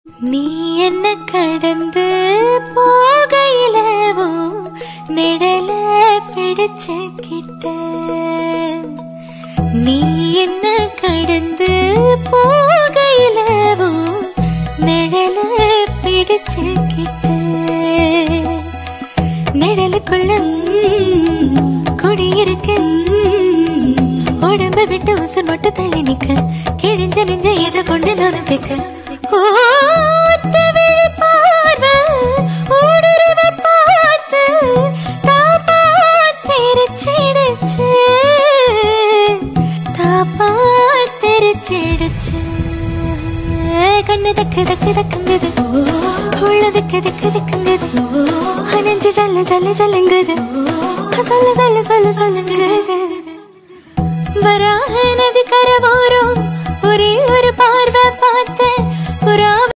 நீ என்ன கடந்து போகையிலவோ நிழல பிடிச்சுக்கிட்ட நீ என்ன கடந்து போகையிலவோ நிழல பிடிச்சுக்கிட்ட நிழலுக்குள்ள குடியிருக்கு உடம்ப விட்டு உசு மட்டும் தள்ளி நிக்க கிழிஞ்ச நெஞ்ச இதை கொண்டு நுழைக்க ஊடுருவ பார்த்து தாப்பா தெரிச்சிடுச்சு தாப்பா தெரிச்சிடுச்சு கண்ணு தக்கு தக்கு தக்குங்குது உள்ள திக்கு திக்கு திக்குங்குது நெஞ்சு ஜல்ல ஜல்ல ஜல்லுங்குது சொல்ல சொல்ல சொல்ல சொல்லுங்குது வராக நதி கரவோரம் ஒரே ஒரு பார்வை பார்த்து